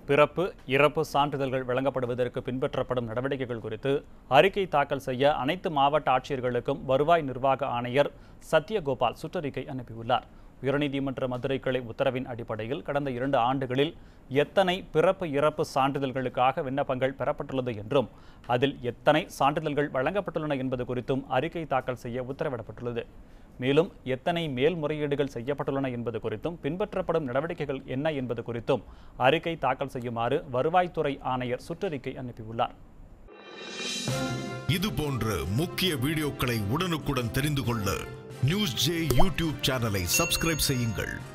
பிறப்பு இறப்பு சான்றிதழ்கள் வழங்கப்படுவதற்கு பின்பற்றப்படும் நடவடிக்கைகள் குறித்து அறிக்கை தாக்கல் செய்ய அனைத்து மாவட்ட ஆட்சியர்களுக்கும் வருவாய் நிர்வாக ஆணையர் சத்யகோபால் சுற்றறிக்கை அனுப்பியுள்ளார் உயர்நீதிமன்ற மதுரை கிளை உத்தரவின் அடிப்படையில் கடந்த இரண்டு ஆண்டுகளில் எத்தனை பிறப்பு இறப்பு சான்றிதழ்களுக்காக விண்ணப்பங்கள் பெறப்பட்டுள்ளது என்றும் அதில் எத்தனை சான்றிதழ்கள் வழங்கப்பட்டுள்ளன என்பது குறித்தும் அறிக்கை தாக்கல் செய்ய உத்தரவிடப்பட்டுள்ளது மேலும் எத்தனை மேல்முறையீடுகள் செய்யப்பட்டுள்ளன என்பது குறித்தும் பின்பற்றப்படும் நடவடிக்கைகள் என்ன என்பது குறித்தும் அறிக்கை தாக்கல் செய்யுமாறு வருவாய்த்துறை ஆணையர் சுற்றறிக்கை அனுப்பியுள்ளார் இது போன்ற முக்கிய வீடியோக்களை உடனுக்குடன் தெரிந்து கொள்ள நியூஸ் ஜே யூடியூப் சேனலை சப்ஸ்கிரைப் செய்யுங்கள்